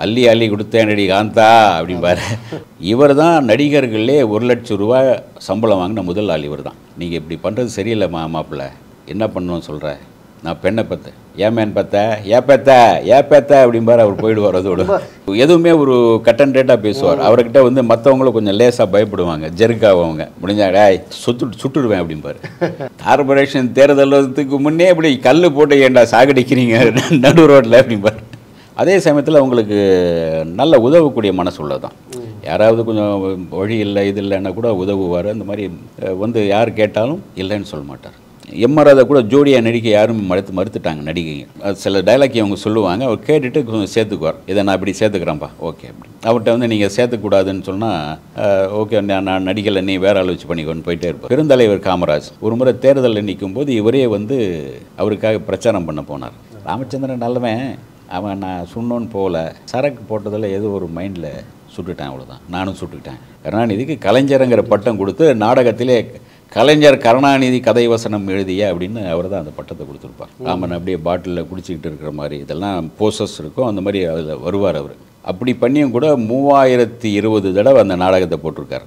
அள்ளி அள்ளி கொடுத்தேனடி காந்தா அப்படிம்பாரு இவர் தான் நடிகர்களே ஒரு லட்சம் ரூபாய் சம்பளம் வாங்கின முதல் ஆள் இவர் தான் நீங்கள் இப்படி பண்ணுறது சரியில்லை மா மாப்பிள்ள என்ன பண்ணணும்னு சொல்கிற நான் பெண்ணை பத்த ஏன் மேன் பத்த ஏ பெத்த ஏ பெத்த அப்படிம்பாரு அவர் போயிடுவார் அதோட எதுவுமே ஒரு கட்டன் ரேட்டாக பேசுவார் அவர்கிட்ட வந்து மற்றவங்களும் கொஞ்சம் லேசாக பயப்படுவாங்க ஜெருக்காவங்க முடிஞ்சா டேய் சுட்டு சுட்டுடுவேன் அப்படிம்பாரு கார்பரேஷன் தேர்தலுக்கு முன்னே இப்படி கல் போட்டு ஏன்டா சாகடிக்கிறீங்க நடு ரோட்டில் அப்படிம்பாரு அதே சமயத்தில் உங்களுக்கு நல்ல உதவக்கூடிய மனசு உள்ளதான் யாராவது கொஞ்சம் வழி இல்லை இது இல்லைன்னா கூட உதவுவார் அந்த மாதிரி அஹ், வந்து யார் கேட்டாலும் இல்லைன்னு சொல்ல மாட்டார் எம்ஆர் அதை கூட ஜோடியாக நடிக்க யாரும் மறுத்து மறுத்துட்டாங்க நடிகைங்க அது சில டைலாக் அவங்க சொல்லுவாங்க அவர் கேட்டுட்டு கொஞ்சம் சேர்த்துக்குவார் இதை நான் இப்படி சேர்த்துக்கிறேன்ப்பா ஓகே அப்படி அவர்கிட்ட வந்து நீங்கள் சேர்த்துக்கூடாதுன்னு சொன்னால் ஓகே நான் நான் நடிக்கலை நீ வேற ஆள் வச்சு பண்ணிக்கொண்டு போயிட்டே இருப்பார் பெருந்தலைவர் காமராஜ் ஒரு முறை தேர்தலில் நிற்கும் போது இவரே வந்து அவருக்காக பிரச்சாரம் பண்ண போனார் ராமச்சந்திரன் நல்லவன் அவன் நான் சுண்ணோன்னு போகல சரக்கு போட்டதில் ஏதோ ஒரு மைண்டில் சுட்டுட்டேன் அவ்வளோதான் நானும் சுட்டுக்கிட்டேன் கருணாநிதிக்கு கலைஞருங்கிற பட்டம் கொடுத்து நாடகத்திலே கலைஞர் கருணாநிதி கதை வசனம் எழுதிய அப்படின்னு அவர் தான் அந்த பட்டத்தை கொடுத்துருப்பார் ராமன் அப்படியே பாட்டிலில் குடிச்சிக்கிட்டு இருக்கிற மாதிரி இதெல்லாம் போசஸ் இருக்கும் அந்த மாதிரி அதில் வருவார் அவர் அப்படி பண்ணியும் கூட மூவாயிரத்தி இருபது தடவை அந்த நாடகத்தை போட்டிருக்காரு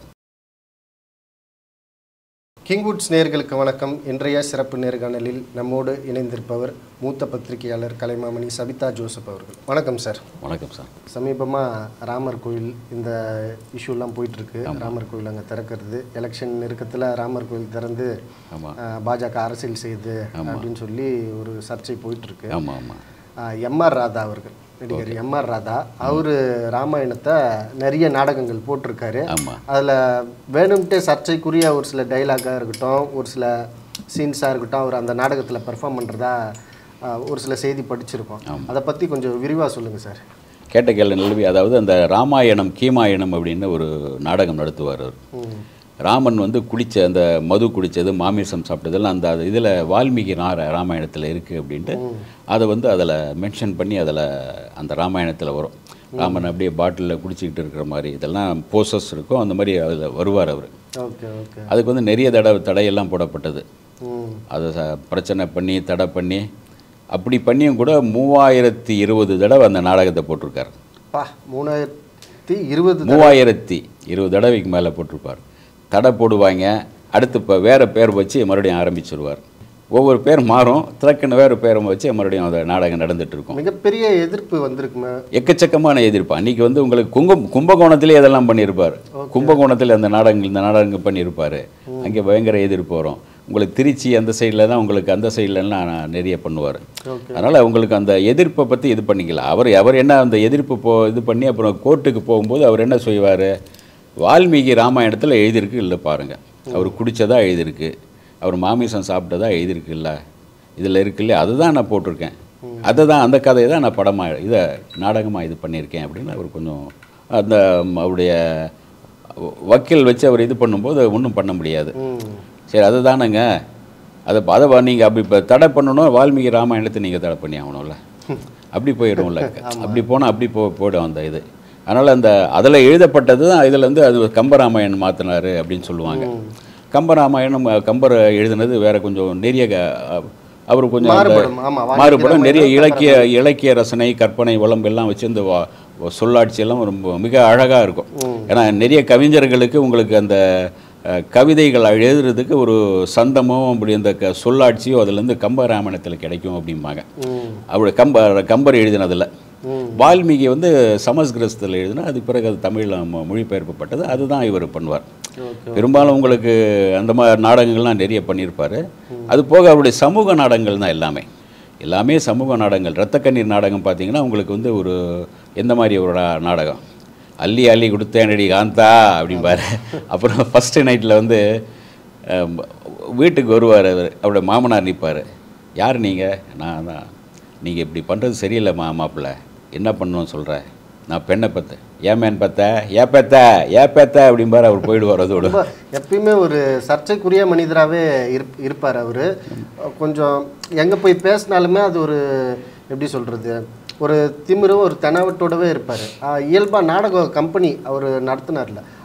கிங்வுட்ஸ் நேர்களுக்கு வணக்கம் இன்றைய சிறப்பு நேர்காணலில் நம்மோடு இணைந்திருப்பவர் மூத்த பத்திரிகையாளர் கலைமாமணி சபிதா ஜோசப் அவர்கள் வணக்கம் சார் வணக்கம் சார் சமீபமாக ராமர் கோயில் இந்த இஷ்யூலாம் போயிட்டுருக்கு ராமர் கோயில் அங்கே திறக்கிறது எலெக்ஷன் நெருக்கத்தில் ராமர் கோயில் திறந்து ஆமாம் அஹ், பாஜக அரசியல் செய்யுது அப்படின்னு சொல்லி ஒரு சர்ச்சை போயிட்டுருக்கு ஆமாம் ஆமாம் எம்ஆர் ராதா அவர்கள் நடிகர் எம்ஆர் ராதா அவர் ராமாயணத்தை நிறைய நாடகங்கள் போட்டிருக்காரு ஆமாம் அதில் வேணும்ட்டே சர்ச்சைக்குரிய ஒரு சில டைலாக்காக இருக்கட்டும் ஒரு சில சீன்ஸாக இருக்கட்டும் அவர் அந்த நாடகத்தில் பெர்ஃபார்ம் பண்ணுறதா ஒரு சில செய்தி படிச்சிருக்கோம் அதை பற்றி கொஞ்சம் விரிவாக சொல்லுங்கள் சார் கேட்ட கேள்வி நிலவி அதாவது அந்த ராமாயணம் கீமாயணம் அப்படின்னு ஒரு நாடகம் நடத்துவார் அவர் ராமன் வந்து குடிச்ச அந்த மது குடித்தது மாமிசம் சாப்பிட்டதெல்லாம் அந்த இதில் வால்மீகி நார ராமாயணத்தில் இருக்குது அப்படின்ட்டு அதை வந்து அதில் மென்ஷன் பண்ணி அதில் அந்த ராமாயணத்தில் வரும் ராமன் அப்படியே பாட்டிலில் குடிச்சிக்கிட்டு இருக்கிற மாதிரி இதெல்லாம் போசஸ் இருக்கும் அந்த மாதிரி அதில் வருவார் அவர் ஓகே ஓகே அதுக்கு வந்து நிறைய தடவை தடையெல்லாம் போடப்பட்டது ம் அதை ச- பிரச்சனை பண்ணி தடை பண்ணி அப்படி பண்ணியும் கூட மூவாயிரத்தி இருபது தடவை அந்த நாடகத்தை போட்டிருக்காரு பா மூணாயிரத்தி இருபது மூவாயிரத்தி இருபது தடவைக்கு மேலே போட்டிருப்பார் தடை போடுவாங்க அடுத்து இப்போ வேறு பேர் வச்சு மறுபடியும் ஆரம்பிச்சிருவார் ஒவ்வொரு பேர் மாறும் திறக்குன்னு வேறு பேரை வச்சு மறுபடியும் அந்த நாடகம் நடந்துட்டு இருக்கும் மிகப்பெரிய எதிர்ப்பு வந்திருக்குமே எக்கச்சக்கமான எதிர்ப்பு அன்றைக்கி வந்து உங்களுக்கு குங்கம் கும்பகோணத்திலே இதெல்லாம் பண்ணியிருப்பார் கும்பகோணத்தில் அந்த நாடகங்கள் இந்த நாடகங்கள் பண்ணியிருப்பார் அங்கே பயங்கர எதிர்ப்பு வரும் உங்களுக்கு திருச்சி அந்த சைடில் தான் உங்களுக்கு அந்த சைட்லலாம் நிறைய பண்ணுவார் ஓகே அதனால் உங்களுக்கு அந்த எதிர்ப்பை பற்றி இது பண்ணிக்கலாம் அவர் அவர் என்ன அந்த எதிர்ப்பு போ இது பண்ணி அப்புறம் கோர்ட்டுக்கு போகும்போது அவர் என்ன செய்வார் வால்மீகி ராமாயணத்தில் எழுதியிருக்கு இல்லை பாருங்கள் அவர் குடித்ததா எழுதியிருக்கு அவர் மாமிசம் சாப்பிட்டதா எழுதியிருக்கு இல்லை இதில் இருக்கு இல்லையா அதுதான் நான் போட்டிருக்கேன் அதை தான் அந்த கதையை தான் நான் படமாக இதை நாடகமாக இது பண்ணியிருக்கேன் அப்படின்னு அவர் கொஞ்சம் அந்த ம், அவருடைய வக்கீல் வச்சு அவர் இது பண்ணும்போது ஒன்றும் பண்ண முடியாது ம் சரி அதுதானங்க அதை அதை நீங்கள் அப்படி இப்போ தடை பண்ணணும் வால்மீகி ராமாயணத்தை நீங்கள் தடை பண்ணி ஆகணும்ல அப்படி போயிடும்ல அப்படி போனால் அப்படி போ போயிடும் அந்த இது அதனால் அந்த அதில் எழுதப்பட்டது தான் இதில் வந்து அது கம்பராமாயணம் மாற்றினாரு அப்படின்னு சொல்லுவாங்க கம்பராமாயணம் அஹ், கம்பர் எழுதுனது வேற கொஞ்சம் நிறைய க- அவர் கொஞ்சம் அந்த- மாறுபடும் ஆமா வால்மீகி மாறுபடும் நிறைய ராமாயணம் இலக்கிய இலக்கிய ரசனை கற்பனை வளம் எல்லாம் வச்சு இந்த வா- சொல்லாட்சி எல்லாம் ரொம்ப மிக அழகாக இருக்கும் ஏன்னா நிறைய கவிஞர்களுக்கு உங்களுக்கு அந்த அஹ், கவிதைகள் எழுதுறதுக்கு ஒரு சந்தமும் அப்படி அந்த க சொல்லாட்சியும் அதுலேருந்து கம்பராமாயணத்தில் கிடைக்கும் அப்படிம்பாங்க ம் அவருடைய கம்ப கம்பர் எழுதினதில் ம் வால்மீகி வந்து சமஸ்கிருதத்தில் எழுதினா அது பிறகு அது தமிழில் மொ- மொழிபெயர்க்கப்பட்டது அதுதான் இவர் பண்ணுவார் ஓகே பெரும்பாலும் உங்களுக்கு அந்த மாதிரி நாடகங்கள்லாம் நிறைய பண்ணியிருப்பார் அது போக அவருடைய சமூக நாடகங்கள் தான் எல்லாமே எல்லாமே சமூக நாடகங்கள் இரத்த கண்ணீர் நாடகம் பார்த்தீங்கன்னா உங்களுக்கு வந்து ஒரு எந்த மாதிரி ஒரு நா- நாடகம் அள்ளி அள்ளி கொடுத்தேனடி காந்தா அப்படிம்பாரு அப்புறம் ஃபஸ்ட்டு நைட்டில் வந்து அஹ், வீட்டுக்கு வருவார் அவர் அவருடைய மாமனார் நிற்பார் யார் நீங்கள் நான் தான் நீங்கள் இப்படி பண்ணுறது சரியில்லை மா மாப்பிள்ள என்ன பண்ணணும்னு சொல்கிற நான் பெண்ணை பத்த ஏன் மேன் பத்த ஏ பெத்த ஏ பெத்த அப்படிம்பாரு அவர் போயிடுவார் அதோட ரொம்ப எப்பயுமே ஒரு சர்ச்சைக்குரிய மனிதராகவே இருப் இருப்பார் அவர் கொஞ்சம் எங்கே போய் பேசினாலுமே அது ஒரு எப்படி சொல்கிறது ஒரு திமிரு ஒரு தெனாவட்டோடவே இருப்பார் இயல்பாக நாடக கம்பெனி அவர் நடத்தினார்ல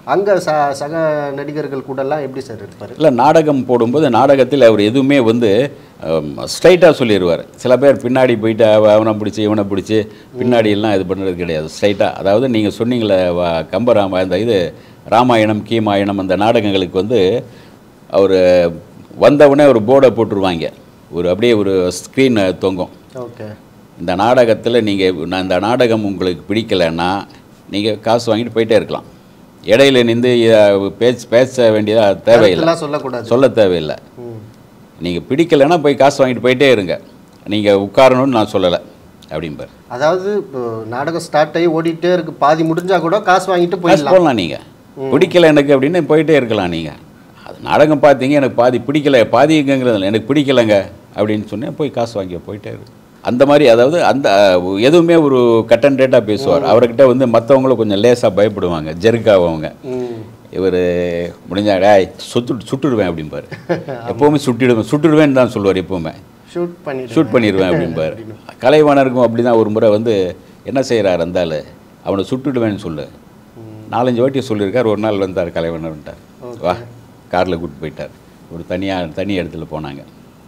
அங்கே ச சக நடிகர்கள் கூடலாம் எப்படி சார் இருப்பார் இல்லை நாடகம் போடும்போது நாடகத்தில் அவர் எதுவுமே வந்து ஸ்ட்ரைட்டாக சொல்லிடுவார் சில பேர் பின்னாடி போயிட்டு அவ- அவனை பிடிச்சி இவனை பிடிச்சி பின்னாடி எல்லாம் இது பண்ணுறது கிடையாது ஸ்ட்ரைட்டாக அதாவது நீங்கள் சொன்னீங்களே வ- கம்பராம அந்த இது ராமாயணம் கீமாயணம் அந்த நாடகங்களுக்கு வந்து அவர் வந்தவுடனே ஒரு போர்டை போட்டுருவாங்க ஒரு அப்படியே ஒரு ஸ்க்ரீன் தொங்கும் ஓகே இந்த நாடகத்தில் நீங்கள் நான் இந்த நாடகம் உங்களுக்கு பிடிக்கலைன்னா நீங்கள் காசு வாங்கிட்டு போயிட்டே இருக்கலாம் இடையில நின்று பேச்சு பேச வேண்டியதாக தேவையில்லை இதெல்லாம் சொல்லக்கூடாது சொல்ல தேவையில்லை ம் நீங்கள் பிடிக்கலைன்னா போய் காசு வாங்கிட்டு போயிட்டே இருங்க நீங்கள் உட்காரணும்னு நான் சொல்லலை அப்படிம்பார் அதாவது இப்போ நாடகம் ஸ்டார்ட் ஆகி ஓடிட்டே இருக்கு பாதி முடிஞ்சா கூட காசு வாங்கிட்டு காசு போயிடலாம் போடலாம் நீங்கள் பிடிக்கல எனக்கு அப்படின்னு போயிட்டே இருக்கலாம் நீங்கள் அது நாடகம் பார்த்தீங்க எனக்கு பாதி பிடிக்கல பாதிங்கிறது இல்லை எனக்கு பிடிக்கலைங்க அப்படின்னு சொன்னேன் போய் காசு வாங்கி போயிட்டே இருக்கு அந்த மாதிரி அதாவது அந்த அஹ், எதுவுமே ஒரு கட் அண்ட் ரேட்டாக பேசுவார் அவர்கிட்ட வந்து மற்றவங்களும் கொஞ்சம் லேசாக பயப்படுவாங்க ஜெருக்காவங்க ம் இவர் முடிஞ்சா டேய் சுட்டு சுட்டுடுவேன் அப்படிம்பாரு எப்போவுமே சுட்டிடுவேன் சுட்டுடுவேன்னு தான் சொல்லுவார் எப்போவுமே ஷூட் பண்ணிட்டு ஷூட் பண்ணிடுவேன் அப்படிம்பாரு கலைவாணருக்கும் அப்படி தான் ஒரு முறை வந்து என்ன செய்கிறார் அந்த ஆளு அவனை சுட்டுடுவேன்னு சொல்லு நாலஞ்சு வாட்டி சொல்லியிருக்கார் ஒரு நாள் வந்தார் கலைவாணர்ன்ட்டார் வா காரில் கூப்பிட்டு போயிட்டார் ஒரு தனியாக தனி இடத்துல போனாங்க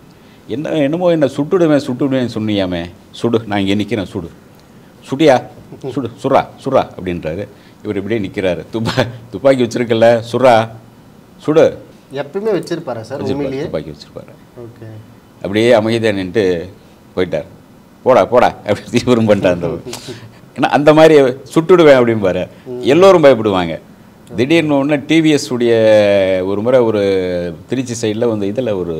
என்ன என்னமோ என்ன சுட்டுடுவேன் சுட்டுடுவேன் சொன்னியாமே சுடு நான் இங்கே நிற்கிறேன் சுடு சுடியா சுடு சுறா சுறா அப்படின்றாரு இவர் இப்படியே நிற்கிறாரு துப்பா துப்பாக்கி வச்சிருக்கல சுறா சுடு எப்பயுமே வச்சிருப்பாரா சார் வச்சிருப்பாரு, உண்மையிலேயே துப்பாக்கி வச்சிருப்பாரு ஓகே அப்படியே அமைதியாக நின்றுட்டு போயிட்டார் போடா போடா அப்படி தீவிரம் பண்ணிட்டார் அந்த ஏன்னா அந்த மாதிரி சுட்டுடுவேன் அப்படிம்பாரு எல்லோரும் பயப்படுவாங்க திடீர்னு ஒன்று டிவிஎஸ் உடைய ஒரு முறை ஒரு திருச்சி சைடில் வந்து இதில் ஒரு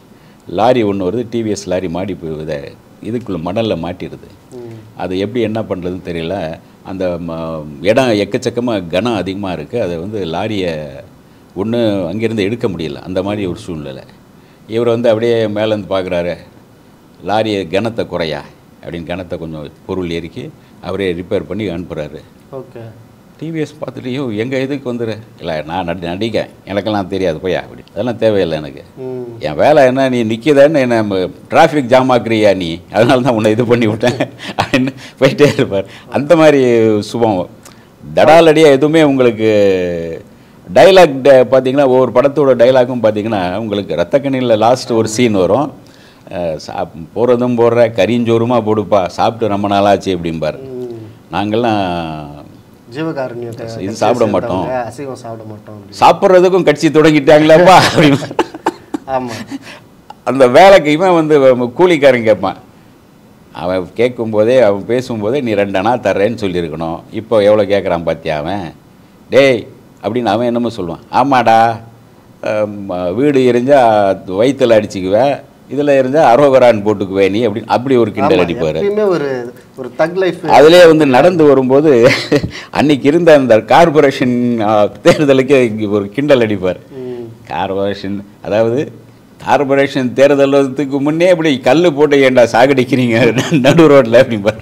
லாரி ஒன்று வருது டிவிஎஸ் லாரி மாடி போகுது இதுக்குள்ளே மணலில் மாட்டிடுது அது எப்படி என்ன பண்ணுறதுன்னு தெரியல அந்த ம- இடம் எக்கச்சக்கமாக கனம் அதிகமாக இருக்குது அதை வந்து லாரியை ஒன்று அங்கேருந்து எடுக்க முடியல அந்த மாதிரி ஒரு சூழ்நிலை இவர் வந்து அப்படியே மேலேருந்து பார்க்குறாரு லாரியை கனத்தை குறையா அப்படின்னு கனத்தை கொஞ்சம் பொருள் ஏறிக்கி அவரே ரிப்பேர் பண்ணி அனுப்புகிறாரு ஓகே டிவிஎஸ் பார்த்துட்டு ஐயோ எங்கள் இதுக்கு வந்துடு இல்லை நான் நடி நடிக்கேன் எனக்கெல்லாம் தெரியாது போயா அப்படி அதெல்லாம் தேவையில்லை எனக்கு ம் என் வேலை என்ன நீ நிற்கிதன்னு என்ன டிராஃபிக் ஜாம் ஆக்குறியா நீ அதனால தான் உன்னை இது பண்ணி விட்டேன் அப்படின்னு போயிட்டே இருப்பார் அந்த மாதிரி சுபம் தடாலடியாக எதுவுமே உங்களுக்கு டைலாக் பார்த்தீங்கன்னா ஒவ்வொரு படத்தோட டைலாக்கும் பார்த்தீங்கன்னா உங்களுக்கு ரத்தக்கண்ணியில் லாஸ்ட் ஒரு சீன் வரும் அஹ் சாப் போகிறதும் போடுற கரிஞ்சோறுமா போடுப்பா சாப்பிட்டு ரொம்ப நாளாச்சு அப்படிம்பார் ம். நாங்கள்லாம் ஜீவகாருண்யம் க- இது கட்சியை சாப்பிட மாட்டோம். சேர்ந்தவங்க அசைவம் சாப்பிட மாட்டோம் அப்படி சாப்பிட்றதுக்கும் கட்சி தொடங்கிட்டாங்களாப்பா அப்படின்னு ஆமா அந்த வேலைக்கு இவன் வந்து கூலிக்காரன் கேட்பான் அவன் கேட்கும்போதே அவன் பேசும்போதே நீ ரெண்டு அணா தர்றேன்னு சொல்லியிருக்கணும் இப்போ எவ்வளோ கேட்குறான் பார்த்தியா அவன் டேய் அப்படின்னு அவன் என்னமோ சொல்லுவான் ஆமாடா அம், வீடு எரிஞ்சால் வயிற்றில் அடிச்சுக்குவேன் இதில் இருந்தால் அரோகரான் போட்டுக்குவே நீ அப்படின்னு அப்படி ஒரு கிண்டல் ஆமா, அடிப்பார் எப்பயுமே ஒரு ஒரு தக் லைஃப் அதிலே வந்து நடந்து வரும்போது அன்னைக்கு இருந்த அந்த கார்பரேஷன் தேர்தலுக்கு இங்கே ஒரு கிண்டல் அடிப்பார் கார்பரேஷன் அதாவது கார்பரேஷன் தேர்தலுக்கு முன்னே இப்படி கல் போட்டு ஏன்டா சாகடிக்கிறீங்க நடு ரோட்டில் அப்படிம்பார்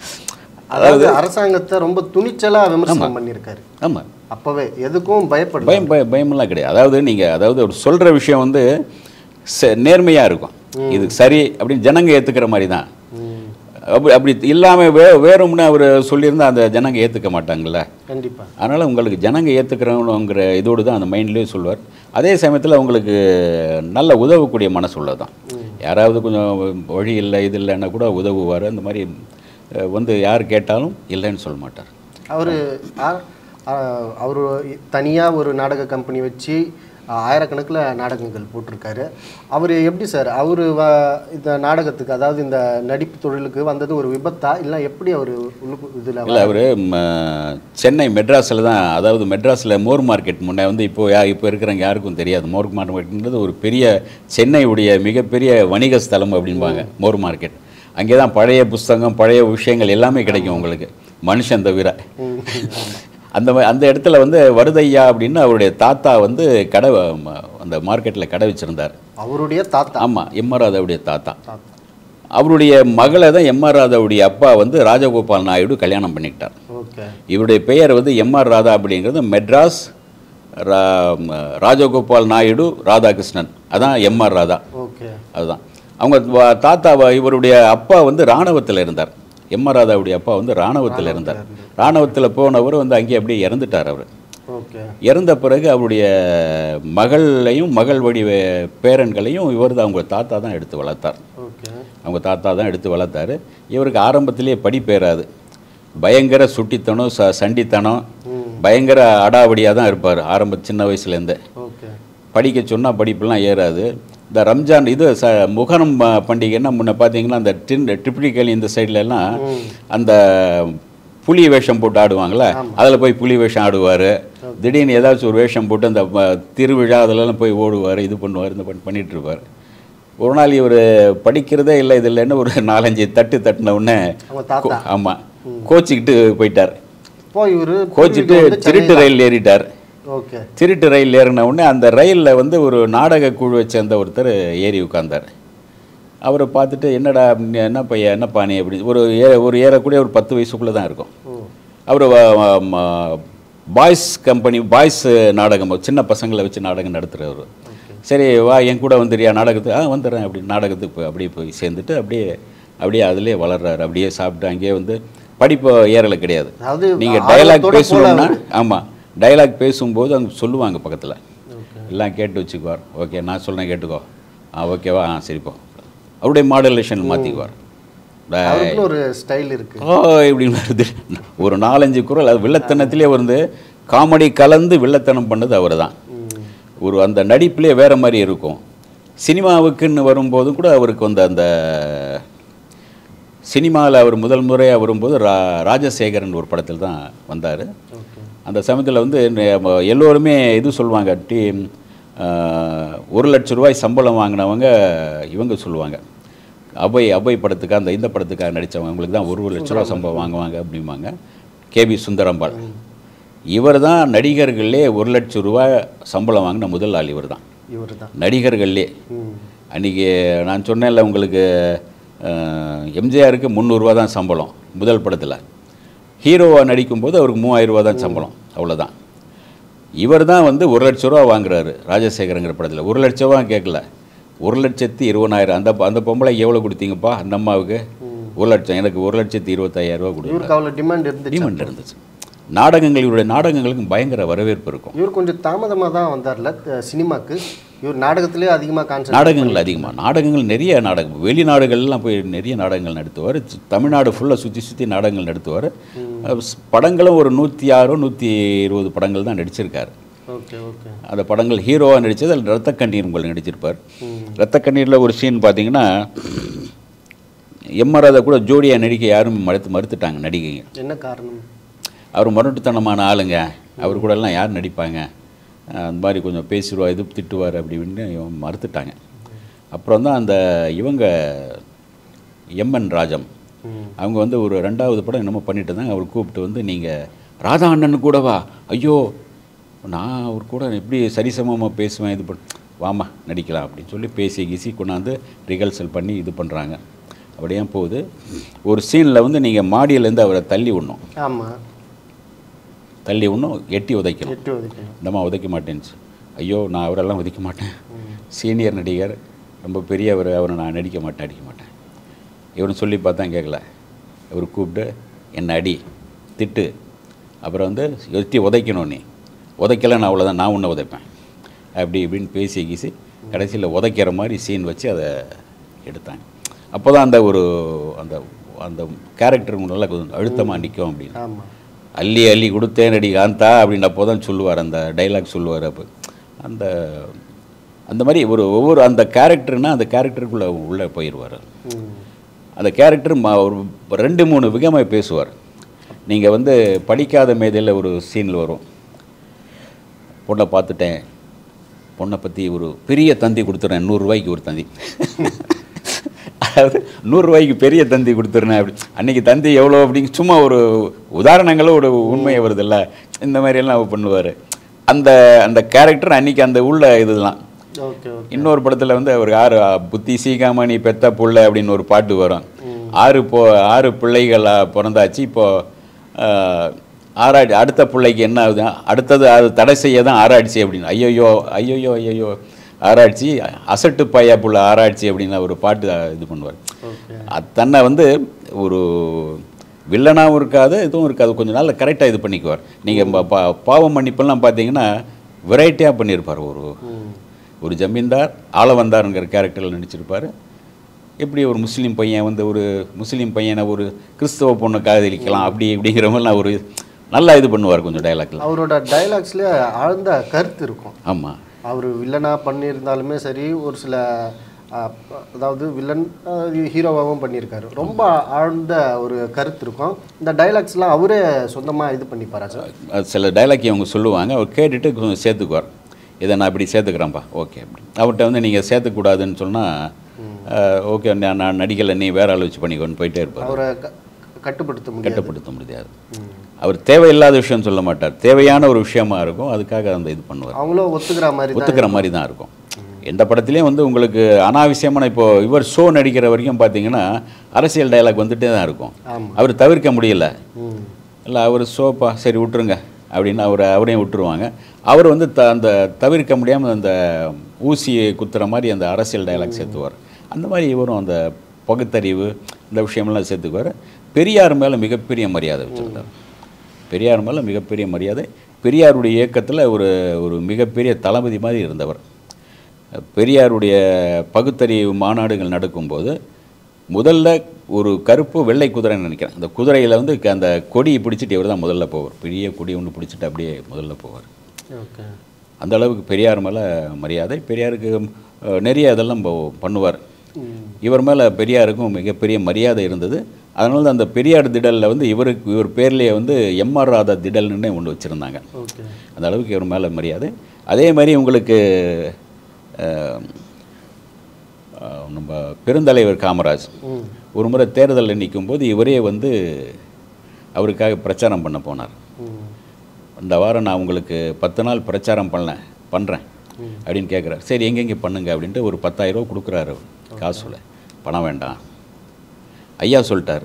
அதாவது அரசாங்கத்தை ரொம்ப துணிச்சலா விமர்சனம் பண்ணியிருக்காரு ஆமாம் அப்பவே எதுக்கும் பயப்படல பயம் பயம் பயமெல்லாம் கிடையாது அதாவது நீங்கள் அதாவது ஒரு சொல்கிற விஷயம் வந்து நேர்மையாக இருக்கும் இது சரி அப்படின்னு ஜனங்க ஏற்றுக்கிற மாதிரி தான் ம், அப்படி அப்படி இல்லாமல் வே வேறும்னு அவர் சொல்லியிருந்தா அந்த ஜனங்க ஏற்றுக்க மாட்டாங்கல்ல கண்டிப்பா அதனால் உங்களுக்கு ஜனங்க ஏற்றுக்கிறவங்கிற இதோடு தான் அந்த மைண்ட்லேயே சொல்வார் அதே சமயத்தில் உங்களுக்கு நல்ல உதவக்கூடிய மனசு உள்ளதான் யாராவது கொஞ்சம் வழி இல்லை இது இல்லைன்னா கூட உதவுவார் அந்த மாதிரி அஹ், வந்து யார் கேட்டாலும் இல்லைன்னு சொல்ல மாட்டார் அவர் அவர் தனியாக ஒரு நாடக கம்பெனி வச்சு ஆயிரக்கணக்கில் நாடகங்கள் போட்டிருக்காரு அவர் எப்படி சார் அவர் இந்த நாடகத்துக்கு அதாவது இந்த நடிப்பு தொழிலுக்கு வந்தது ஒரு விபத்தா இல்லை எப்படி அவர் இதில் இல்லை அவர் சென்னை மெட்ராஸில் தான் அதாவது மெட்ராஸில் மோர் மார்க்கெட் முன்னே வந்து இப்போ யா இப்போ இருக்கிறவங்க யாருக்கும் தெரியாது மோர் மார்க்கெட்ன்றது ஒரு பெரிய சென்னையுடைய மிகப்பெரிய வணிக ஸ்தலம் அப்படிம்பாங்க மோர் மார்க்கெட் அங்கே தான் பழைய புஸ்தகம் பழைய விஷயங்கள் எல்லாமே கிடைக்கும் உங்களுக்கு மனுஷன் தவிர அந்த மா- அந்த இடத்துல வந்து வருதையா அப்படின்னு அவருடைய தாத்தா வந்து கடை ம- அந்த மார்க்கெட்டில் கடை வச்சுருந்தார் அவருடைய தாத்தா ஆமாம் எம்ஆர் ராதாவுடைய தாத்தா தாத்தா அவருடைய மகளை தான் எம்ஆர் ராதாவுடைய அப்பா வந்து ராஜகோபால் நாயுடு கல்யாணம் பண்ணிக்கிட்டார் ஓகே இவருடைய பெயர் வந்து எம்ஆர் ராதா அப்படிங்கிறது மெட்ராஸ் ரா ம- ராஜகோபால் நாயுடு ராதாகிருஷ்ணன் அதான் எம்ஆர் ராதா ஓகே அதுதான் அவங்க வ- தாத்தா வ- இவருடைய அப்பா வந்து இராணுவத்தில் இருந்தார் எம்ஆர் ராதாவுடைய அப்பா வந்து இராணுவத்தில் இருந்தார் இராணுவத்தில் போனவர் வந்து அங்கேயே அப்படியே இறந்துட்டார் அவர் ஓகே ஓகே இறந்த பிறகு அவருடைய மகளையும் மகள் வடி வே- பேரன்களையும் இவர் தான் அவங்க தாத்தா தான் எடுத்து வளர்த்தார் ஓகே அவங்க தாத்தா தான் எடுத்து வளர்த்தாரு இவருக்கு ஆரம்பத்திலேயே படிப்பேறாது பயங்கர சுட்டித்தனம் ச சண்டித்தனம் ம் பயங்கர அடாவடியாக தான் இருப்பார் ஆரம்ப சின்ன வயசுலேருந்தே ஓகே படிக்க சொன்னால் படிப்புலாம் ஏறாது இந்த ரம்ஜான் இது ச முகரம் ப- பண்டிகைன்னா முன்ன பார்த்தீங்கன்னா அந்த டின் ட்ரிப்ளிகேலி இந்த சைடுல எல்லாம் ம் அந்த புலி வேஷம் போட்டு ஆடுவாங்கள்ல அதில் போய் புலி வேஷம் ஆடுவார் திடீர்னு ஏதாச்சும் ஒரு வேஷம் போட்டு அந்த ம- திருவிழா அதிலெல்லாம் போய் ஓடுவார் இது பண்ணுவார் இந்த பண்ணி பண்ணிட்டு இருப்பார் ஒரு நாள் இவர் படிக்கிறதே இல்லை இது இல்லைன்னு ஒரு நாலஞ்சு தட்டு தட்டின உடனே அவங்க தாத்தா ஆமாம் கோச்சிக்கிட்டு போயிட்டார் இப்போ இவரு கோச்சிட்டு திருட்டு ரயில் ஏறிட்டார் ஓகே திருட்டு ரயில் ஏறின உடனே அந்த ரயிலில் வந்து ஒரு நாடக குழுவை சேர்ந்த ஒருத்தர் ஏறி உட்கார்ந்தார் அவரை பார்த்துட்டு என்னடா நீ என்ன பையன் என்ன பாணி அப்படி ஒரு ஏ ஒரு ஏறக்கூடிய ஒரு பத்து வயசுக்குள்ளே தான் இருக்கும் ஓ அவர் பாய்ஸ் கம்பெனி பாய்ஸ் நாடகம் சின்ன பசங்களை வச்சு நாடகம் நடத்துகிறவர் சரி வா என் கூட வந்துடுறியா நாடகத்துக்கு ஆ வந்துடுறேன் அப்படி நாடகத்துக்கு போய் அப்படியே போய் சேர்ந்துட்டு அப்படியே அப்படியே அதிலே வளர்றாரு அப்படியே சாப்பிட்டு அங்கேயே வந்து படிப்பு ஏறலை கிடையாது அதாவது நீங்கள் டயலாக் ஆர்வத்தோட போல பேசணும்னா ஆமாம் டயலாக் பேசும்போது அங்கே சொல்லுவாங்க பக்கத்தில் ஓகே எல்லாம் கேட்டு வச்சுக்குவார் ஓகே நான் சொல்கிறேன் கேட்டுக்கோ ஆ ஓகேவா ஆ சரிப்போ அவருடைய மாடுலேஷன் மாற்றிக்குவார் அவருக்குன்னு ஒரு ஸ்டைல் இருக்கு ஓ இப்படின்னு வருது ஒரு நாலஞ்சு குரல் அது வில்லத்தனத்திலே வந்து காமெடி கலந்து வில்லத்தனம் பண்ணது அவர் தான் ம் ஒரு அந்த நடிப்பிலே வேற மாதிரி இருக்கும் சினிமாவுக்குன்னு வரும்போதும் கூட அவருக்கு வந்து அந்த சினிமாவில் அவர் முதல் முறையாக வரும்போது ரா ராஜசேகரன் ஒரு படத்தில் தான் வந்தார் ஓகே அந்த சமயத்தில் வந்து நெ- எல்லோருமே இது சொல்லுவாங்க டி ஆஹ், ஒரு லட்ச ரூபாய் சம்பளம் வாங்கினவங்க இவங்க சொல்லுவாங்க அபய் அபய் படத்துக்கு அந்த இந்த படத்துக்காக நடித்தவங்க அவங்களுக்கு தான் ஒரு ஒரு லட்ச ரூபா சம்பளம் வாங்குவாங்க அப்படிம்பாங்க கேபி சுந்தரம்பாள் இவர் தான் நடிகர்கள்லே ஒரு லட்ச ரூபாய் சம்பளம் வாங்கின முதல் ஆள் இவர் தான் இவர் தான் நடிகர்கள்லே ம் அன்றைக்கி நான் சொன்னேன்ல உங்களுக்கு அஹ், எம்ஜிஆருக்கு முந்நூறுரூவா தான் சம்பளம் முதல் படத்தில் ஹீரோவாக நடிக்கும்போது அவருக்கு மூவாயிரம் ரூபா தான் சம்பளம் அவ்வளோதான் இவர் தான் வந்து ஒரு லட்ச ரூபா வாங்குறாரு ராஜசேகரங்கிற படத்தில் ஒரு லட்ச ரூபா கேட்கல ஒரு லட்சத்தி இருபதாயிரம் அந்த ப- அந்த பொம்பளை எவ்வளோ கொடுத்தீங்கப்பா அந்த அம்மாவுக்கு ஒரு லட்சம் எனக்கு ஒரு லட்சத்தி இருபத்தாயிரம் ரூபா கொடுங்க இவருக்கு அவ்வளோ டிமாண்ட் இருந்துச்சு டிமாண்ட் இருந்துச்சு நாடகங்கள் இவருடைய நாடகங்களுக்கு பயங்கர வரவேற்பு இருக்கும் இவர் கொஞ்சம் தாமதமாக தான் வந்தார்ல த- சினிமாக்கு இவர் நாடகத்திலே அதிகமாக கான்சென்ட் நாடகங்கள் அதிகமாக நாடகங்கள் நிறைய நாடகம் வெளிநாடுகள்லாம் போய் நிறைய நாடகங்கள் நடத்துவார் சி- தமிழ்நாடு ஃபுல்லாக சுற்றி சுற்றி நாடகங்கள் நடத்துவார் அஹ் ஸ்- படங்களும் ஒரு நூற்றி ஆறோ நூற்றி இருபது படங்கள் தான் நடிச்சிருக்காரு ஓகே ஓகே அந்த படங்கள் ஹீரோவாக நடித்தது அதில் ரத்த கண்ணீர் உங்கள் நடிச்சிருப்பார் ம் ரத்த கண்ணீரில் ஒரு சீன் பார்த்தீங்கன்னா எம்ஆர் கூட ஜோடியாக நடிக்க யாரும் மறுத்து மறுத்துட்டாங்க நடிகைங்க என்ன காரணம் அவர் முரட்டுத்தனமான ஆளுங்க அவர் கூட எல்லாம் யார் நடிப்பாங்க அஹ் அந்த மாதிரி கொஞ்சம் பேசிடுவா இது திட்டுவார் அப்படி இப்படின்னு இவன் மறுத்துட்டாங்க அப்புறம் தான் அந்த இவங்க எம்என் ராஜம் ம் அவங்க வந்து ஒரு ரெண்டாவது படம் என்னமோ பண்ணிட்டு இருந்தாங்க அவர் கூப்பிட்டு வந்து நீங்கள் ராதா அண்ணன் கூடவா ஐயோ நான் அவர் கூட எப்படி சரிசமமாக பேசுவேன் இது பண்ண வாமா நடிக்கலாம் அப்படின்னு சொல்லி பேசி கீசி கொண்டாந்து ரிஹர்சல் பண்ணி இது பண்ணுறாங்க அப்படியே போகுது ஒரு சீனில் வந்து நீங்கள் மாடியிலேருந்து அவரை தள்ளி விடணும் ஆமாம் தள்ளி விடணும் எட்டி உதைக்கணும் எட்டு ஒதுக்கணும் இந்தம்மா உதைக்க மாட்டேன்ச்சு ஐயோ நான் அவரெல்லாம் உதைக்க மாட்டேன் சீனியர் நடிகர் ரொம்ப பெரியவர் அவரை நான் நடிக்க மாட்டேன் அடிக்க மாட்டேன் இவரும் சொல்லி பார்த்தா கேட்கல இவர் கூப்பிட்டு என்னை அடி திட்டு அப்புறம் வந்து எட்டி உதைக்கணும் நீ உதைக்கலன்னு அவ்வளோதான் நான் உன்னை உதைப்பேன் அப்படி இப்படின்னு பேசி கீசி கடைசியில் உதைக்கிற மாதிரி சீன் வச்சு அதை எடுத்தாங்க அப்போ தான் அந்த ஒரு அந்த அந்த கேரக்டர் நல்லா கொஞ்சம் அழுத்தமாக நிற்கும் அப்படின்னு ஆமாம் அள்ளி அள்ளி கொடுத்தேன் நடி காந்தா அப்படின்னு அப்போ தான் சொல்லுவார் அந்த டைலாக் சொல்லுவார் அப்போ அந்த அந்த மாதிரி ஒரு ஒவ்வொரு அந்த கேரக்டர்னா அந்த கேரக்டருக்குள்ளே உள்ளே போயிடுவார் ம் அந்த கேரக்டர் ம ஒரு ரெண்டு மூணு விகமாக பேசுவார் நீங்கள் வந்து படிக்காத மேதையில் ஒரு சீனில் வரும் பொண்ணை பார்த்துட்டேன் பொண்ணை பற்றி ஒரு பெரிய தந்தி கொடுத்துட்றேன் நூறுரூவாய்க்கு ஒரு தந்தி அதாவது நூறுரூவாய்க்கு பெரிய தந்தி கொடுத்துட்றேன் அப்படி அன்றைக்கி தந்தி எவ்வளோ அப்படிங்க சும்மா ஒரு உதாரணங்களும் ஒரு உண்மை வருதுல்ல இந்த மாதிரியெல்லாம் அவர் பண்ணுவார் அந்த அந்த கேரக்டர் அன்றைக்கி அந்த உள்ள இதுதான் ஓகே ஓகே இன்னொரு படத்தில் வந்து அவர் ஆறு புத்தி சீகாமணி பெத்த புள்ள அப்படின்னு ஒரு பாட்டு வரும் ஆறு போ ஆறு பிள்ளைகளா பிறந்தாச்சு இப்போ ஆஹ், ஆராய்ச்சி அடுத்த பிள்ளைக்கு என்ன ஆகுது அடுத்தது அது தடை செய்ய தான் ஆராய்ச்சி அப்படின்னு ஐயோயோ ஐயோயோ ஐயோயோ ஆராய்ச்சி அசட்டு பையா புள்ள ஆராய்ச்சி அப்படின்னு ஒரு பாட்டு இது பண்ணுவார் ஓகே அது தன்னை வந்து ஒரு வில்லனாகவும் இருக்காது இதுவும் இருக்காது கொஞ்சம் நாளில் கரெக்டாக இது பண்ணிக்குவார் நீங்கள் பாவம் மன்னிப்பெல்லாம் பார்த்தீங்கன்னா வெரைட்டியாக பண்ணியிருப்பார் ஒரு ஒரு ஜமீன்தார் ஆள வந்தாருங்கிற கேரக்டரில் நடிச்சிருப்பார் எப்படி ஒரு முஸ்லீம் பையன் வந்து ஒரு முஸ்லீம் பையனை ஒரு கிறிஸ்தவ பொண்ணை காதலிக்கலாம் அப்படி இப்படிங்கிற மாதிரிலாம் ஒரு நல்லா இது பண்ணுவார் கொஞ்சம் டைலாக்ல அவரோட டைலாக்ஸ்ல ஆழ்ந்த கருத்து இருக்கும் ஆமாம் அவர் வில்லனா பண்ணியிருந்தாலுமே சரி ஒரு சில அஹ், அதாவது வில்லன் ஹீரோவாகவும் பண்ணியிருக்காரு ரொம்ப ஆழ்ந்த ஒரு கருத்து இருக்கும் இந்த டைலாக்ஸ்லாம் அவரே சொந்தமாக இது பண்ணிப்பாரா சார் அது சில டைலாக் அவங்க சொல்லுவாங்க அவர் கேட்டுட்டு கொஞ்சம் சேர்த்துக்குவார் இதை நான் இப்படி சேர்த்துக்கிறேன்ப்பா ஓகே அப்படி அவர்கிட்ட வந்து நீங்கள் சேர்த்துக்கூடாதுன்னு சொன்னால் ஓகே நான் நான் நடிக்கலை நீ வேற ஆள் வச்சு பண்ணிக்கோன்னு போயிட்டே இருப்பார் அவரை க- கட்டுப்படுத்த முடியாது கட்டுப்படுத்த முடியாது அவர் தேவையில்லாத விஷயம் சொல்ல மாட்டார் தேவையான ஒரு விஷயமா இருக்கும் அதுக்காக அந்த இது பண்ணுவார் அவங்களும் ஒத்துக்கிற மாதிரி தான் ஒத்துக்கிற மாதிரி தான் இருக்கும் எந்த படத்துலையும் வந்து உங்களுக்கு அனாவசியமான இப்போ இவர் ஷோ நடிக்கிற வரைக்கும் பார்த்தீங்கன்னா அரசியல் டயலாக் வந்துட்டே தான் இருக்கும் ஆமா. அவர் தவிர்க்க முடியல ம். இல்லை அவர் ஷோப்பா சரி விட்டுருங்க அப்படின்னு அவரை அவரையும் விட்டுருவாங்க அவர் வந்து த அந்த தவிர்க்க முடியாமல் அந்த ஊசியை குத்துற மாதிரி அந்த அரசியல் டயலாக் சேர்த்துவார் அந்த மாதிரி இவரும் அந்த பகுத்தறிவு இந்த விஷயமெல்லாம் சேர்த்துக்குவார் பெரியார் மேலே மிகப்பெரிய மரியாதை வச்சுருந்தார் பெரியார் மேலே மிகப்பெரிய மரியாதை பெரியாருடைய இயக்கத்தில் ஒரு ஒரு மிகப்பெரிய தளபதி மாதிரி இருந்தவர் பெரியாருடைய பகுத்தறிவு மாநாடுகள் நடக்கும்போது முதல்ல ஒரு கருப்பு வெள்ளை குதிரைன்னு நினைக்கிறேன் அந்த குதிரையில் வந்து க- அந்த கொடியை பிடிச்சிட்டு இவர் தான் முதல்ல போவார் பெரிய கொடி ஒன்று பிடிச்சிட்டு அப்படியே முதல்ல போவார் ஓகே அந்த அளவுக்கு பெரியார் மேலே மரியாதை பெரியாருக்கு அஹ், நிறைய இதெல்லாம் போ- பண்ணுவார் ம். இவர் மேலே பெரியாருக்கும் மிகப்பெரிய மரியாதை இருந்தது அதனால தான் அந்த பெரியார் திடலில் வந்து இவருக்கு இவர் பேர்லேயே வந்து எம்ஆர் ராதா திடல்னு ஒன்று வச்சுருந்தாங்க ஓகே அந்த அளவுக்கு இவர் மேலே மரியாதை அதே மாதிரி உங்களுக்கு அஹ், அஹ், நம்ம பெருந்தலைவர் காமராஜ் ம் ஒரு முறை தேர்தலில் நிற்கும்போது இவரே வந்து அவருக்காக பிரச்சாரம் பண்ண போனார் ம் இந்த வாரம் நான் உங்களுக்கு பத்து நாள் பிரச்சாரம் பண்ணேன் பண்ணுறேன் அப்படின்னு கேட்குறாரு சரி எங்கெங்கே பண்ணுங்க அப்படின்ட்டு ஒரு பத்தாயிரம் ரூபா கொடுக்குறாரு அவர் காசுல பணம் வேண்டாம் ஐயா சொல்லிட்டார்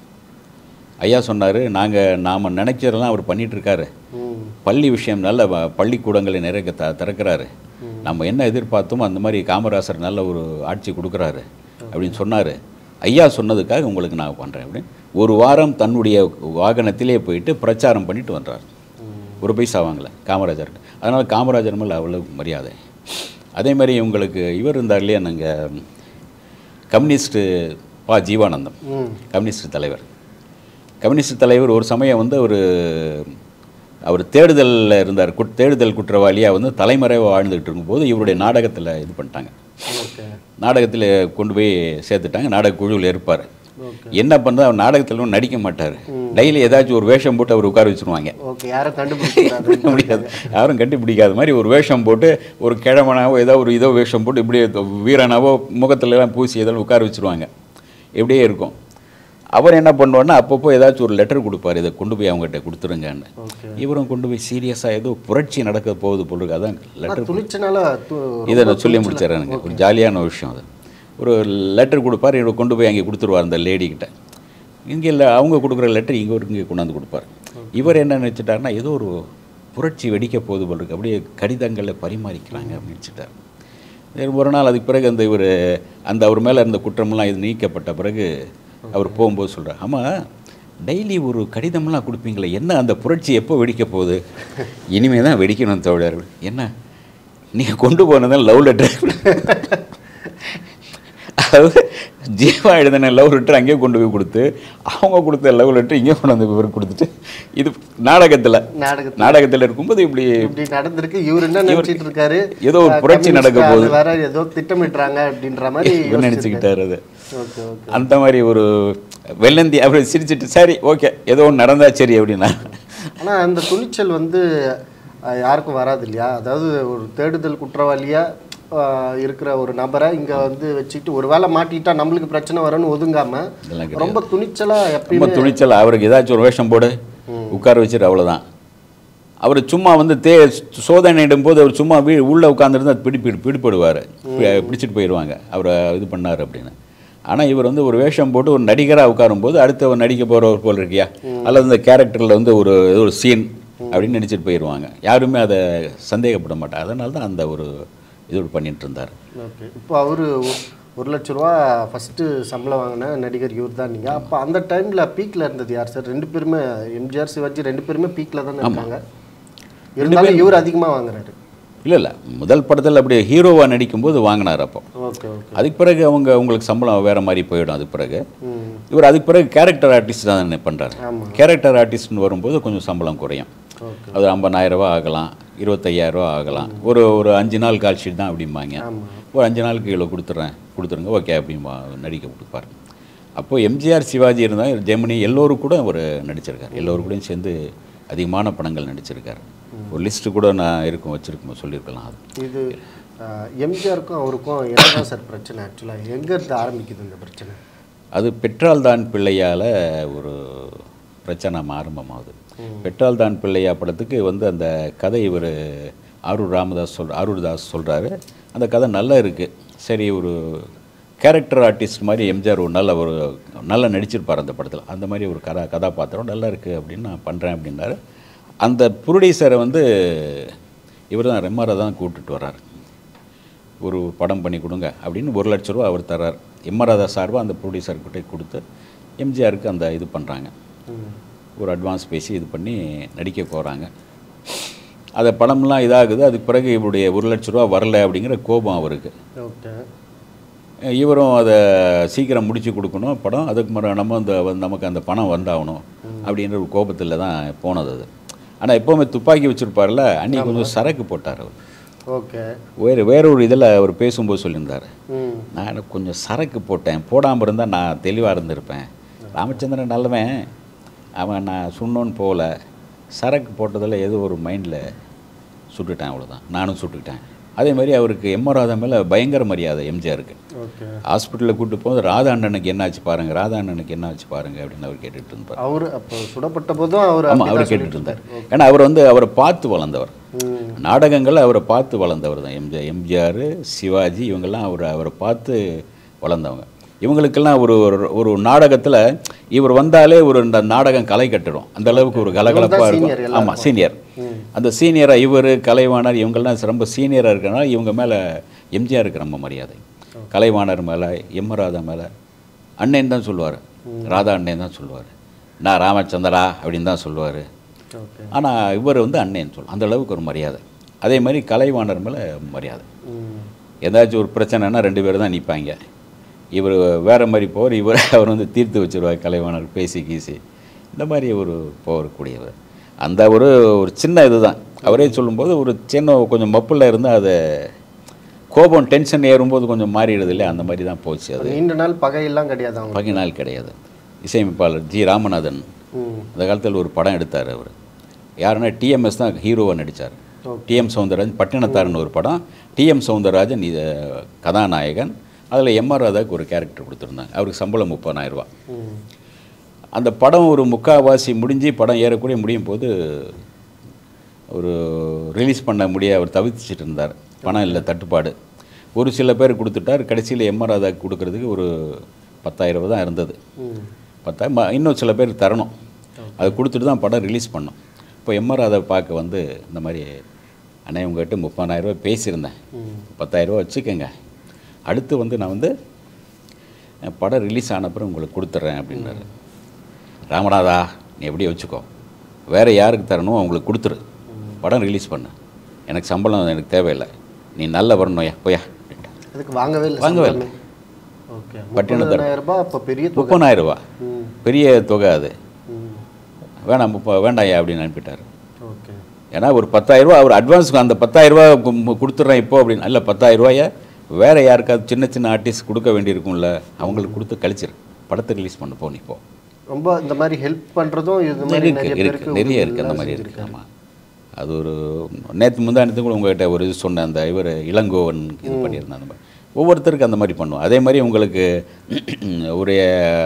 ஐயா சொன்னார் நாங்கள் நாம் நினைக்கிறதெல்லாம் அவர் பண்ணிட்டு இருக்காரு ம் பள்ளி விஷயம் நல்ல வ- பள்ளிக்கூடங்களை நிறைய த திறக்கிறாரு நம்ம என்ன எதிர்பார்த்தோமோ அந்த மாதிரி காமராசர் நல்ல ஒரு ஆட்சி கொடுக்குறாரு அப்படின்னு சொன்னார் ஐயா சொன்னதுக்காக உங்களுக்கு நான் பண்ணுறேன் அப்படின்னு ஒரு வாரம் தன்னுடைய வாகனத்திலே போயிட்டு பிரச்சாரம் பண்ணிட்டு வந்தார் ஒரு பைசா வாங்கல காமராஜருக்கு அதனால் காமராஜர் மேலே அவ்வளோ மரியாதை அதே மாதிரி உங்களுக்கு இவர் இருந்தார் இல்லையா நாங்கள் கம்யூனிஸ்ட்டு பா ஜீவானந்தம் ம் கம்யூனிஸ்ட் தலைவர் கம்யூனிஸ்ட் தலைவர் ஒரு சமயம் வந்து ஒரு அவர் தேடுதலில் இருந்தார் குட் தேடுதல் குற்றவாளியாக வந்து தலைமறைவாக வாழ்ந்துகிட்டு இருக்கும்போது இவருடைய நாடகத்தில் இது பண்ணிட்டாங்க ஓகே நாடகத்தில் கொண்டு போய் சேர்த்துட்டாங்க நாடக குழுவில் இருப்பார் ஓகே என்ன பண்ணுறது அவர் நாடகத்தில் நடிக்க மாட்டார் டெய்லி ஏதாச்சும் ஒரு வேஷம் போட்டு அவர் உட்கார வச்சுருவாங்க ஓகே யாரும் கண்டுபிடிக்கிறாரு முடியாது யாரும் கண்டுபிடிக்காத மாதிரி ஒரு வேஷம் போட்டு ஒரு கிழவனாவோ ஏதோ ஒரு இதோ வேஷம் போட்டு இப்படியே வீரனாவோ முகத்துல எல்லாம் பூசி ஏதோ உட்கார வச்சுருவாங்க இப்படியே இருக்கும் அவர் என்ன பண்ணுவார்னா அப்பப்போ ஏதாச்சும் ஒரு லெட்டர் கொடுப்பார் இதை கொண்டு போய் அவங்ககிட்ட கொடுத்துருங்கன்னு ஓகே இவரும் கொண்டு போய் சீரியஸாக ஏதோ புரட்சி நடக்க போகுது போல இருக்கு அதான் லெட்டர் துணிச்சனால து- இதை நான் சொல்லி முடிச்சிடறேனுங்க ஒரு ஜாலியான விஷயம் அது ஒரு லெட்டர் கொடுப்பார் இவர் கொண்டு போய் அங்கே கொடுத்துருவார் அந்த லேடிக்கிட்ட இங்கே இல்லை அவங்க கொடுக்குற லெட்டர் இங்கே ஒரு இங்கே கொண்டாந்து கொடுப்பார் இவர் என்ன நினச்சிட்டாருன்னா ஏதோ ஒரு புரட்சி வெடிக்க போகுது போல இருக்கு அப்படியே கடிதங்களை பரிமாறிக்கிறாங்க அப்படின்னு நினச்சிட்டார் சரி, ஒரு நாள் அதுக்கு பிறகு அந்த இவர் அந்த அவர் மேலே இருந்த குற்றமெல்லாம் இது நீக்கப்பட்ட பிறகு அவர் போகும்போது சொல்கிறார் ஆமாம் டெய்லி ஒரு கடிதம்லாம் கொடுப்பீங்களே என்ன அந்த புரட்சி எப்போ வெடிக்க போகுது இனிமே தான் வெடிக்கணும் தோழர்கள் என்ன நீங்கள் கொண்டு போனதான் லவ் லெட்டர் அதாவது ஜீவா எழுதின லவ் லெட்டர் அங்கேயே கொண்டு போய் கொடுத்து அவங்க கொடுத்த லவ் லெட்டர் இங்கே கொண்டு வந்து இவர் கொடுத்துட்டு இது நாடகத்தில் நாடகத்துல நாடகத்தில் இருக்கும்போது இப்படி இப்படி நடந்திருக்கு இவர் என்ன நினைச்சிட்டு இருக்காரு ஏதோ ஒரு அஹ், புரட்சி நடக்க கம்யூனிஸ்ட் போகுது. வேற ஏதோ திட்டமிடுறாங்க அப்படின்ற மாதிரி இவர் நினச்சிக்கிட்டார் அது ஓகே ஓகே அந்த மாதிரி ஒரு வெள்ளந்தி அவர் சிரிச்சிட்டு சரி ஓகே ஏதோ ஒன்று நடந்தா சரி அப்படின்னா ஆனா அந்த துணிச்சல் வந்து அஹ், யாருக்கும் வராது இல்லையா அதாவது ஒரு தேடுதல் குற்றவாளியா அஹ், இருக்கிற ஒரு நபரை இங்க வந்து வச்சுக்கிட்டு ஒரு வேளை மாட்டிட்டா நம்மளுக்கு பிரச்சனை வரும்னு ஒதுங்காம இதெல்லாம் ரொம்ப துணிச்சலா ரொம்ப எப்பயுமே துணிச்சல் அவருக்கு ஏதாச்சும் ஒரு வேஷம் போடு உட்கார வச்சுட்டு அவ்வளோதான் அவர் சும்மா வந்து தே சோதனையிடும் போது அவர் சும்மா வீ உள்ளே உட்காந்துருந்து அது பிடி பிடிப்படுவார் பிடிச்சிட்டு போயிடுவாங்க அவரை இது பண்ணார் அப்படின்னு ஆனால் இவர் வந்து ஒரு வேஷம் போட்டு ஒரு நடிகராக உட்காரும்போது அடுத்து அவர் நடிக்க போகிறவர் போல் இருக்கியா அல்லது இந்த கேரக்டரில் வந்து ஒரு ஏதோ ஒரு சீன் அப்படின்னு நினச்சிட்டு போயிடுவாங்க யாருமே அதை சந்தேகப்பட மாட்டாங்க அதனால தான் அந்த ஒரு இது பண்ணிட்டு இருந்தார் ஓகே இப்போ அவரு ஒரு லட்ச ரூபா ஃபஸ்ட்டு சம்பளம் வாங்கின நடிகர் இவர் தான் நீங்கள் அப்போ அந்த டைமில் பீக்கில் இருந்தது யார் சார் ரெண்டு பேருமே எம்ஜிஆர் சிவாஜி ரெண்டு பேருமே பீக்கில் தானே இருக்காங்க இருந்தாலும் இவர் அதிகமாக வாங்குறாரு இல்லை இல்லை முதல் படத்தில் அப்படி ஹீரோவாக நடிக்கும்போது வாங்கினார் அப்போ ஓகே ஓகே அதுக்கு பிறகு அவங்க உங்களுக்கு சம்பளம் வேறு மாதிரி போயிடும் அதுக்கு பிறகு ம் இவர் அதுக்கு பிறகு கேரக்டர் ஆர்டிஸ்ட் தான் பண்ணுறாரு ஆமாம் கேரக்டர் ஆர்டிஸ்ட்னு வரும்போது கொஞ்சம் சம்பளம் குறையும் ஓகே அது 50000 ரூபாய் ஆகலாம் இருபத்தையாயிரம் ரூபாய் ஆகலாம் ஒரு ஒரு அஞ்சு நாள் கால் ஷீட் தான் அப்படிம்பாங்க ஆமாம் ஒரு அஞ்சு நாளுக்கு இவ்வளோ கொடுத்துட்றேன் கொடுத்துருங்க ஓகே அப்படிம்பா நடிக்க கொடுப்பாரு அப்போது எம்ஜிஆர் சிவாஜி இருந்தால் ஜெமினி எல்லோரும் கூட அவர் நடிச்சிருக்கார் எல்லோரும் கூடயும் சேர்ந்து அதிகமான படங்கள் நடிச்சிருக்காரு ஒரு லிஸ்ட்டு கூட நான் இருக்கும் வச்சுருக்கோம் சொல்லியிருக்கலாம் அது இது அஹ், எம்ஜிஆருக்கும் அவருக்கும் என்னதான் சார் பிரச்சனை ஆக்சுவலாக எங்கேருந்து ஆரம்பிக்குது இந்த பிரச்சனை அது பெற்றால் தான் பிள்ளையால் ஒரு பிரச்சனை ஆரம்பமாகுது பெற்றால் தான் பிள்ளையா படத்துக்கு வந்து அந்த கதை இவர் ஆரூர் ராமதாஸ் சொல் ஆரூர் தாஸ் சொல்கிறாரு அந்த கதை நல்லா இருக்குது சரி ஒரு கேரக்டர் ஆர்டிஸ்ட் மாதிரி எம்ஜிஆர் ஒரு நல்ல ஒரு நல்லா நடிச்சிருப்பார் அந்த படத்தில் அந்த மாதிரி ஒரு கதா கதாபாத்திரம் நல்லா இருக்குது அப்படின்னு நான் பண்ணுறேன் அப்படின்னாரு அந்த ப்ரொடியூசரை வந்து இவர் தான் ரெம்மாரை தான் கூப்பிட்டுட்டு வர்றாரு ஒரு படம் பண்ணி கொடுங்க அப்படின்னு ஒரு லட்ச ரூபா அவர் தர்றார் எம்ஆர்ஆதா சார்பாக அந்த ப்ரொடியூசர்கிட்ட கொடுத்து எம்ஜிஆருக்கு அந்த இது பண்ணுறாங்க ம் ஒரு அட்வான்ஸ் பேசி இது பண்ணி நடிக்க போகிறாங்க அந்த படம்லாம் இதாகுது அதுக்கு பிறகு இவருடைய ஒரு லட்ச ரூபா வரல அப்படிங்கிற கோபம் அவருக்கு ஓகே இவரும் அதை சீக்கிரம் முடிச்சு கொடுக்கணும் படம் அதுக்கு முறை நம்ம அந்த வந்து நமக்கு அந்த பணம் வந்தாகணும் அப்படின்ற ஒரு கோபத்தில் தான் போனது அது ஆனால் எப்போவுமே துப்பாக்கி வச்சுருப்பார்ல அன்றைக்கி கொஞ்சம் சரக்கு போட்டார் அவர் ஓகே வேறு வேற ஒரு இதில் அவர் பேசும்போது சொல்லியிருந்தார் ம் நான் எனக்கு கொஞ்சம் சரக்கு போட்டேன் போடாமல் இருந்தால் நான் தெளிவாக இருந்திருப்பேன் ராமச்சந்திரன் நல்லவன் அவன் நான் சுண்ணோன்னு போகல சரக்கு போட்டதில் ஏதோ ஒரு மைண்டில் சுட்டுட்டேன் அவ்வளோதான் நானும் சுட்டுக்கிட்டேன் அதே மாதிரி அவருக்கு எம்ஆர் ராதா மேலே பயங்கர மரியாதை எம்ஜிஆருக்கு ஓகே ஹாஸ்பிட்டலில் கூட்டு போது ராதா அண்ணனுக்கு என்னாச்சு பாருங்க ராதா அண்ணனுக்கு என்னாச்சு பாருங்க அப்படின்னு அவர் கேட்டுட்டு இருந்தார் அவர் அப்போ சுடப்பட்ட போதும் அவர் ஆமாம் அவர் கேட்டுட்டு இருந்தார் ஏன்னா அவர் வந்து அவரை பார்த்து வளர்ந்தவர் ம் நாடகங்கள் அவரை பார்த்து வளர்ந்தவர் தான் எம்ஜிஆர் எம்ஜிஆர் சிவாஜி இவங்கெல்லாம் அவர் அவரை பார்த்து வளர்ந்தவங்க இவங்களுக்கெல்லாம் ஒரு ஒரு- ஒரு நாடகத்தில் இவர் வந்தாலே ஒரு இந்த நாடகம் களை கட்டுடும் அந்த அளவுக்கு ஒரு கலகலப்பாக senior இருக்கும் ஆமாம் சீனியர் அந்த சீனியராக இவர் கலைவாணர் இவங்கெல்லாம் ரொம்ப சீனியராக இருக்கனால இவங்க மேலே எம்ஜிஆருக்கு ரொம்ப மரியாதை கலைவாணர் மேலே எம்மராதா மேலே அண்ணன் தான் சொல்லுவார் ராதா அண்ணன் தான் சொல்லுவார் நான் ராமச்சந்திரா அப்படின்னு தான் சொல்லுவார் ஓகே ஆனால் இவர் வந்து அண்ணன் சொல்லும் அந்த அளவுக்கு ஒரு மரியாதை அதே மாதிரி கலைவாணர் மேலே மரியாதை ம் ஏதாச்சும் ஒரு பிரச்சனைனா ரெண்டு பேர் தான் நிற்பாங்க இவர் வேறு மாதிரி போவார் இவர் அவர் வந்து தீர்த்து வச்சிருவார் கலைவாணர் பேசி கீசி இந்த மாதிரி ஒரு போகக்கூடியவர் அந்த ஒரு ஒரு சின்ன இதுதான் அவரே சொல்லும்போது ஒரு சின்ன கொஞ்சம் மப்பில் இருந்தால் அது கோபம் டென்ஷன் ஏறும்போது கொஞ்சம் மாறிடுது இல்லையா அந்த மாதிரி தான் போச்சு அது நீண்ட நாள் பகையெல்லாம் கிடையாது அவங்க பகை நாள் கிடையாது இசையமைப்பாளர் ஜி ராமநாதன் ம் அந்த காலத்தில் ஒரு படம் எடுத்தார் அவர் யாருன்னா டிஎம்எஸ் தான் ஹீரோவாக நடித்தார் டிஎம் சவுந்தரராஜன் பட்டினத்தார்னு ஒரு படம் டிஎம் சவுந்தரராஜன் இது கதாநாயகன் அதில் எம்ஆர் ராதாவுக்கு ஒரு கேரக்டர் கொடுத்துருந்தாங்க அவருக்கு சம்பளம் முப்பதாயிரம் ரூபாய் ம் அந்த படம் ஒரு முக்காவாசி முடிஞ்சு படம் ஏறக்கூடிய முடியும் போது ஒரு ரிலீஸ் பண்ண முடிய அவர் தவிச்சிட்டு இருந்தார் பணம் இல்லை தட்டுப்பாடு ஒரு சில பேர் கொடுத்துட்டார் கடைசியில் எம்ஆர் ராதாவுக்கு கொடுக்கறதுக்கு ஒரு பத்தாயிரம் ரூபாய் தான் இருந்தது ம் பத்தாயிரம் ம- இன்னும் சில பேர் தரணும் அது கொடுத்துட்டு தான் படம் ரிலீஸ் பண்ணோம் இப்போ எம்ஆர் அதை பார்க்க வந்து இந்த மாதிரி அண்ணே உங்கள்கிட்ட முப்பதாயிரரூபா பேசியிருந்தேன் ம் பத்தாயிரரூபா வச்சுக்கோங்க அடுத்து வந்து நான் வந்து அஹ், படம் ரிலீஸ் ஆன அப்புறம் உங்களுக்கு கொடுத்துட்றேன் அப்படின்னாரு ராமநாதா நீ எப்படியே வச்சுக்கோ வேறு யாருக்கு தரணும் அவங்களுக்கு கொடுத்துரு படம் ரிலீஸ் பண்ணு எனக்கு சம்பளம் எனக்கு தேவையில்லை நீ நல்ல வரணும் போயா அப்படின்ட்டார். அதுக்கு வாங்கவே இல்லை வாங்கவே இல்லை. ஓகே பட்டினத்தார். முப்பதாயிரம் ரூபாய் அப்போ பெரிய தொகை முப்பதாயிரம் ரூபா ம் பெரிய தொகை அது ம் வேணாம் முப்ப வேண்டாயா அப்படின்னு அனுப்பிட்டார் ஓகே ஏன்னா ஒரு பத்தாயிரரூபா அவர் அட்வான்ஸ்க்கு அந்த பத்தாயிரரூபா கொடுத்துட்றேன் இப்போ அப்படின்னு இல்லை பத்தாயிரரூபாய வேறு யாருக்காவது சின்ன சின்ன ஆர்டிஸ்ட் கொடுக்க வேண்டியிருக்கும்ல அவங்களுக்கு கொடுத்து கழிச்சிரு படத்தை ரிலீஸ் பண்ண போ நீ போ ரொம்ப இந்த மாதிரி ஹெல்ப் பண்ணுறதும் இது மாதிரி இருக்கு நிறைய இருக்கு பேருக்கு நிறைய இருக்குது அந்த மாதிரி இருக்குது ஆமாம் அது ஒரு நேற்று முந்தானத்து கூட உங்கள்கிட்ட ஒரு இது சொன்ன அந்த இவர் இளங்கோவன் இது பண்ணியிருந்தேன் அந்த மாதிரி ஒவ்வொருத்தருக்கு அந்த மாதிரி பண்ணுவோம் அதே மாதிரி உங்களுக்கு ஒரு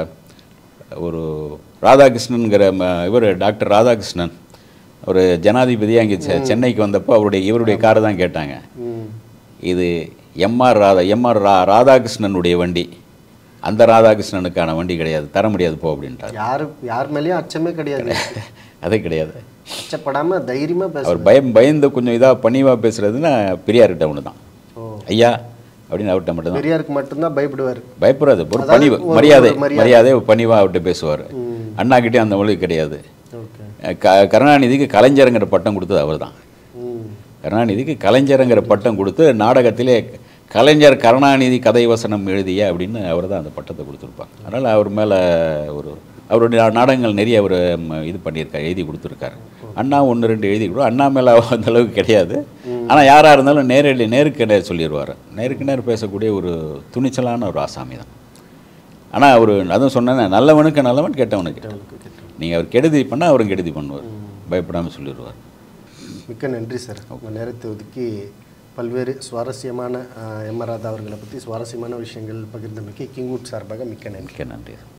ஒரு ராதாகிருஷ்ணனுங்கிற இவர் டாக்டர் ராதாகிருஷ்ணன் ஒரு ஜனாதிபதியாக இங்கே செ- சென்னைக்கு வந்தப்போ அவருடைய இவருடைய காரை தான் கேட்டாங்க ம் இது எம்ஆர் ராதா எம்ஆர் ரா ராதாகிருஷ்ணனுடைய வண்டி அந்த ராதாகிருஷ்ணனுக்கான வண்டி கிடையாது தர முடியாது போ அப்படின்ட்டார் யாரு யார் மேலேயும் அச்சமே கிடையாது அதே கிடையாது அச்சப்படாம தைரியமா பேச அவர் பயம் பயந்து கொஞ்சம் இதாக பணிவாக பேசுகிறதுன்னா பெரியார்கிட்ட ஒன்று தான் ஓ ஐயா அப்படின்னு அவர்கிட்ட மட்டும்தான் பெரியாருக்கு மட்டும்தான் பயப்படுவார் பயப்படாது ஒரு அதாவது பணிவு ஒரு- மரியாதை ஒரு மரியாதை. மரியாதை பணிவாக அவர்கிட்ட பேசுவார் அண்ணாக்கிட்டே அந்த மொழி கிடையாது ஓகே க கருணாநிதிக்கு கலைஞருங்கிற பட்டம் கொடுத்தது அவர் தான் ம் கருணாநிதிக்கு கலைஞருங்கிற பட்டம் கொடுத்து நாடகத்திலே கலைஞர் கருணாநிதி கதை வசனம் எழுதிய அப்படின்னு அவர் தான் அந்த பட்டத்தை கொடுத்துருப்பாங்க அதனால் அவர் மேலே ஒரு அவருடைய நாடகங்கள் நிறைய அவர் இது பண்ணியிருக்காரு எழுதி கொடுத்துருக்காரு அண்ணா ஒன்று ரெண்டு எழுதி கொடு அண்ணா மேலே அந்த அளவுக்கு கிடையாது ஆனால் யாராக இருந்தாலும் நேரடி நேருக்கு நேர் சொல்லிடுவார் நேருக்கு நேர் பேசக்கூடிய ஒரு துணிச்சலான ஒரு ஆசாமி தான் ஆனால் அவர் அதுவும் சொன்னேன் நல்லவனுக்கு நல்லவன் கெட்டவனுக்கு நீங்கள் அவர் கெடுதி பண்ணால் அவரும் கெடுதி பண்ணுவார் பயப்படாமல் சொல்லிடுவார் மிக்க நன்றி சார் உங்கள் நேரத்தை ஒதுக்கி பல்வேறு சுவாரஸ்யமான எம் ஆர் ராதா அவர்களை பற்றி சுவாரஸ்யமான விஷயங்கள் பகிர்ந்தமைக்கு கிங்வுட் சார்பாக மிக்க நன்றி மிக்க நன்றி